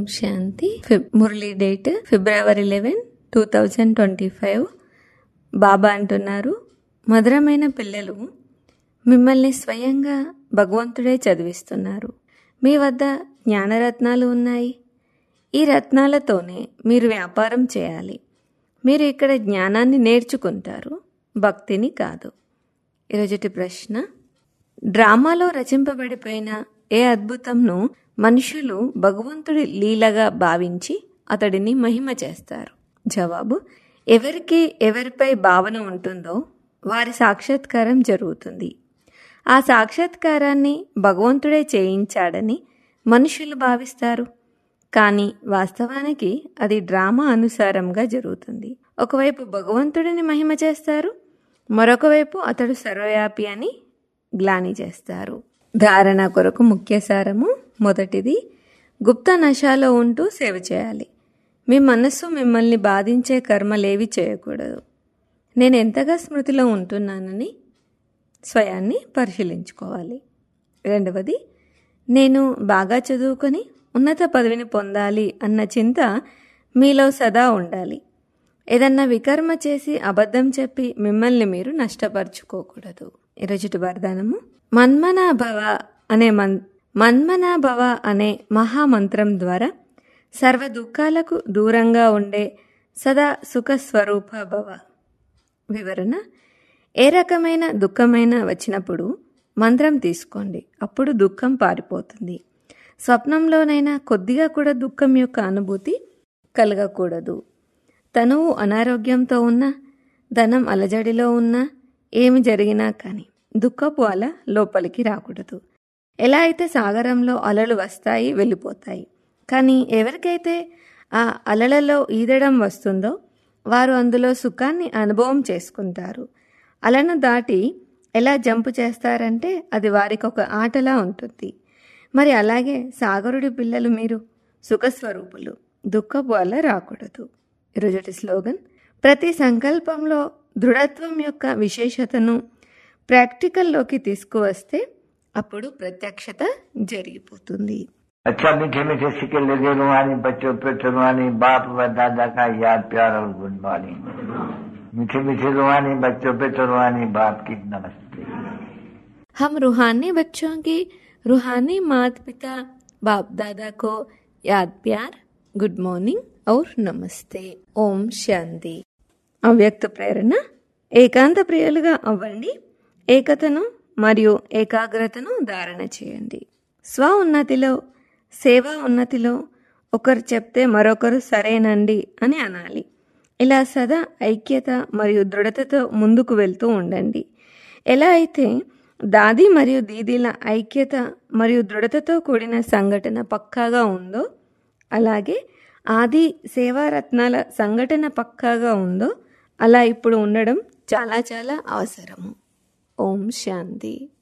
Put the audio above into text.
శాంతి Feb Murali date February eleven two thousand twenty five బాబా అంటున్నారు మధురమైన పిల్లలు మిమ్మల్ని స్వయంగా భగవంతుడే చదివిస్తున్నారు మీ వద్ద జ్ఞానరత్నాలు ఉన్నాయి ఈ రత్నాలతోనే మీరు వ్యాపారం చేయాలి మీరు ఇక్కడ జ్ఞానాన్ని నేర్చుకుంటారు భక్తిని కాదు ఈరోజుటి ప్రశ్న డ్రామాలో రచింపబడిపోయిన ఏ అద్భుతంను మనుషులు భగవంతుడి లీలగా భావించి అతడిని మహిమ చేస్తారు జవాబు ఎవరికి ఎవరిపై భావన ఉంటుందో వారి సాక్షాత్కారం జరుగుతుంది ఆ సాక్షాత్కారాన్ని భగవంతుడే చేయించాడని మనుషులు భావిస్తారు కానీ వాస్తవానికి అది డ్రామా అనుసారంగా జరుగుతుంది ఒకవైపు భగవంతుడిని మహిమ చేస్తారు మరొక వైపు అతడు సర్వవ్యాపి అని గ్లాని చేస్తారు ధారణ కొరకు ముఖ్య సారము మొదటిది గుప్త నశాలో ఉంటూ సేవ చేయాలి మీ మనస్సు మిమ్మల్ని బాధించే కర్మలేవి చేయకూడదు నేను ఎంతగా స్మృతిలో ఉంటున్నానని స్వయాన్ని పరిశీలించుకోవాలి రెండవది నేను బాగా చదువుకొని ఉన్నత పదవిని పొందాలి అన్న చింత మీలో సదా ఉండాలి ఏదన్నా వికర్మ చేసి అబద్ధం చెప్పి మిమ్మల్ని మీరు నష్టపరుచుకోకూడదు ఈరోజుటి వరదానము మన్మనాభవ అనే మన్ మన్మనాభవ అనే మహామంత్రం ద్వారా సర్వ దుఃఖాలకు దూరంగా ఉండే సదా సుఖ స్వరూప భవ వివరణ ఏ రకమైన దుఃఖమైన వచ్చినప్పుడు మంత్రం తీసుకోండి అప్పుడు దుఃఖం పారిపోతుంది స్వప్నంలోనైనా కొద్దిగా కూడా దుఃఖం యొక్క అనుభూతి కలగకూడదు తనువు అనారోగ్యంతో ఉన్నా ధనం అలజడిలో ఉన్నా ఏమి జరిగినా కానీ దుఃఖపు అల లోపలికి రాకూడదు ఎలా అయితే సాగరంలో అలలు వస్తాయి వెళ్ళిపోతాయి కానీ ఎవరికైతే ఆ అలలలో ఈదడం వస్తుందో వారు అందులో సుఖాన్ని అనుభవం చేసుకుంటారు అలను దాటి ఎలా జంపు చేస్తారంటే అది వారికి ఒక ఆటలా ఉంటుంది మరి అలాగే సాగరుడి పిల్లలు మీరు సుఖస్వరూపులు దుఃఖపు అల రాకూడదు ఈరోజుటి స్లోగన్ ప్రతి సంకల్పంలో దృఢత్వం యొక్క విశేషతను ప్రాక్టికల్లోకి తీసుకువస్తే అప్పుడు ప్రత్యక్షత జరిగిపోతుంది अच्छा मीठे मीठे सिक्के लगे रुहानी बच्चों पे रुहानी बाप व दादा का याद प्यार और गुड मॉर्निंग मीठे मीठे रुहानी बच्चों पे रुहानी बाप की नमस्ते हम रूहानी बच्चों की रूहानी माता पिता बाप दादा को याद प्यार गुड मॉर्निंग और నమస్తే ఓం శాంతి అవ్యక్త ప్రేరణ ఏకాంత ప్రియులుగా అవ్వండి ఏకతను మరియు ఏకాగ్రతను ధారణ చేయండి స్వ ఉన్నతిలో సేవా ఉన్నతిలో ఒకరు చెప్తే మరొకరు సరేనండి అని అనాలి ఇలా సదా ఐక్యత మరియు దృఢతతో ముందుకు వెళ్తూ ఉండండి ఎలా అయితే దాది మరియు దీదీల ఐక్యత మరియు దృఢతతో కూడిన సంఘటన పక్కాగా ఉందో అలాగే ఆది సేవారత్నాల సంఘటన పక్కాగా ఉందో అలా ఇప్పుడు ఉండడం చాలా చాలా అవసరము ఓం శాంతి